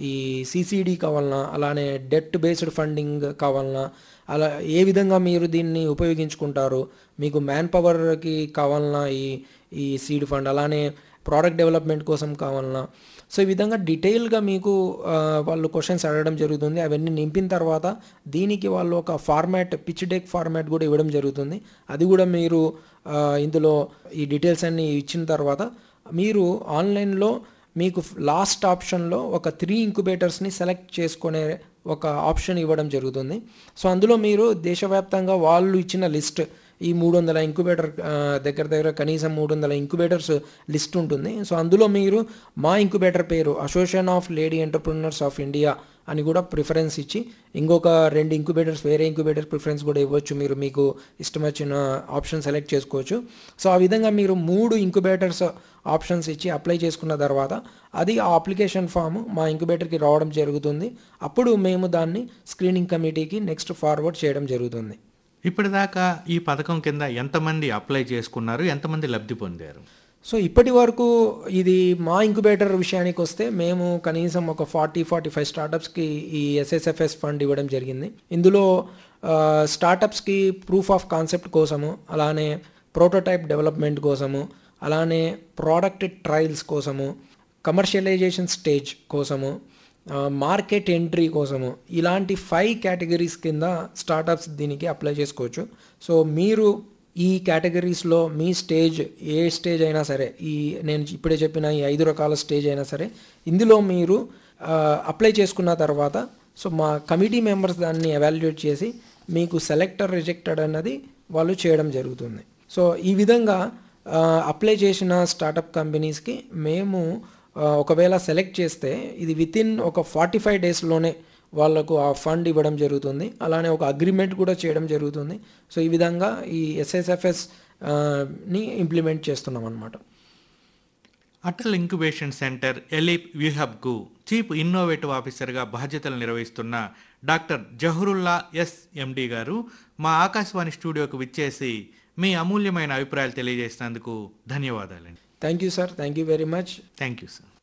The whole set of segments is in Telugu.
ఈ సిసిడి కావాలన్నా అలానే డెట్ బేస్డ్ ఫండింగ్ కావాలన్నా అలా ఏ విధంగా మీరు దీన్ని ఉపయోగించుకుంటారు మీకు మ్యాన్ పవర్కి కావాలన్నా ఈ ఈ సీడ్ ఫండ్ అలానే ప్రోడక్ట్ డెవలప్మెంట్ కోసం కావాలన్నా సో ఈ విధంగా డీటెయిల్గా మీకు ఆ, వాళ్ళు క్వశ్చన్స్ అడగడం జరుగుతుంది అవన్నీ నింపిన తర్వాత దీనికి వాళ్ళు ఒక ఫార్మాట్ పిచ్ డెక్ ఫార్మాట్ కూడా ఇవ్వడం జరుగుతుంది అది కూడా మీరు ఆ, ఇందులో ఈ డీటెయిల్స్ అన్ని ఇచ్చిన తర్వాత మీరు ఆన్లైన్లో మీకు లాస్ట్ ఆప్షన్లో ఒక త్రీ ఇంక్యుబేటర్స్ని సెలెక్ట్ చేసుకునే ఒక ఆప్షన్ ఇవ్వడం జరుగుతుంది సో అందులో మీరు దేశవ్యాప్తంగా వాళ్ళు ఇచ్చిన లిస్ట్ ఈ మూడు వందల ఇంక్యుబేటర్ ఆ, దగ్గర దగ్గర కనీసం మూడు వందల ఇంక్యుబేటర్స్ లిస్ట్ ఉంటుంది సో అందులో మీరు మా ఇంక్యుబేటర్ పేరు association of lady entrepreneurs of India అని కూడా ప్రిఫరెన్స్ ఇచ్చి ఇంకొక రెండు ఇంక్యుబేటర్స్ వేరే ఇంక్యుబేటర్ ప్రిఫరెన్స్ కూడా ఇవ్వచ్చు మీరు మీకు ఇష్టం వచ్చిన ఆప్షన్ సెలెక్ట్ చేసుకోవచ్చు సో ఆ విధంగా మీరు మూడు ఇంక్యుబేటర్స్ ఆప్షన్స్ ఇచ్చి అప్లై చేసుకున్న తర్వాత అది ఆ అప్లికేషన్ ఫామ్ మా ఇంక్యుబేటర్కి రావడం జరుగుతుంది అప్పుడు మేము దాన్ని స్క్రీనింగ్ కమిటీకి నెక్స్ట్ ఫార్వర్డ్ చేయడం జరుగుతుంది ఇప్పటిదాకా ఈ పథకం కింద ఎంతమంది అప్లై చేసుకున్నారు ఎంతమంది లబ్ధి పొందారు సో ఇప్పటి వరకు ఇది మా ఇంక్యుబేటర్ విషయానికి వస్తే మేము కనీసం ఒక ఫార్టీ ఫార్టీ ఫైవ్ స్టార్టప్స్కి ఈ ఎస్ఎస్ఎఫ్ఎస్ ఫండ్ ఇవ్వడం జరిగింది ఇందులో ఆ, స్టార్టప్స్కి ప్రూఫ్ ఆఫ్ కాన్సెప్ట్ కోసము అలానే ప్రోటోటైప్ డెవలప్మెంట్ కోసము అలానే ప్రోడక్ట్ ట్రయల్స్ కోసము కమర్షియలైజేషన్ స్టేజ్ కోసము ఆ, మార్కెట్ ఎంట్రీ కోసము ఇలాంటి ఫైవ్ కేటగిరీస్ కింద స్టార్టప్స్ దీనికి అప్లై చేసుకోవచ్చు సో మీరు ఈ కేటగిరీస్లో మీ స్టేజ్ ఏ స్టేజ్ అయినా సరే ఈ నేను ఇప్పుడే చెప్పిన ఈ ఐదు రకాల స్టేజ్ అయినా సరే ఇందులో మీరు ఆ, అప్లై చేసుకున్న తర్వాత సో మా కమిటీ మెంబర్స్ దాన్ని ఎవాల్యుయేట్ చేసి మీకు సెలెక్టర్ రిజెక్టెడ్ అన్నది వాళ్ళు చేయడం జరుగుతుంది సో ఈ విధంగా ఆ, అప్లై చేసిన స్టార్టప్ కంపెనీస్కి మేము ఆ, ఒకవేళ సెలెక్ట్ చేస్తే ఇది విత్ ఇన్ ఒక ఫార్టీ ఫైవ్ డేస్లోనే వాళ్ళకు ఆ ఫండ్ ఇవ్వడం జరుగుతుంది అలానే ఒక అగ్రిమెంట్ కూడా చేయడం జరుగుతుంది సో ఈ విధంగా ఈ ఎస్ఎస్ఎఫ్ఎస్ ని ఇంప్లిమెంట్ చేస్తున్నాం అనమాట అటల్ ఇంక్యుబేషన్ సెంటర్ ఎలిప్ వ్యూహబ్కు చీఫ్ ఇన్నోవేటివ్ ఆఫీసర్గా బాధ్యతలు నిర్వహిస్తున్న డాక్టర్ జహరుల్లా ఎస్ ఎండి గారు మా ఆకాశవాణి స్టూడియోకు విచ్చేసి మీ అమూల్యమైన అభిప్రాయాలు తెలియజేసినందుకు ధన్యవాదాలండి thank you sir thank you very much thank you sir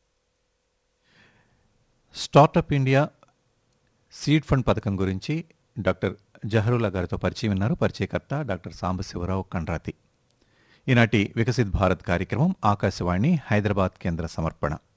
startup India seed fund పథకం గురించి డాక్టర్ జహరుల్లా గారితో పరిచయం విన్నారు పరిచయకర్త డాక్టర్ సాంబశివరావు కండ్రాతి ఈనాటి వికసిత్ భారత్ కార్యక్రమం ఆకాశవాణి హైదరాబాద్ కేంద్ర సమర్పణ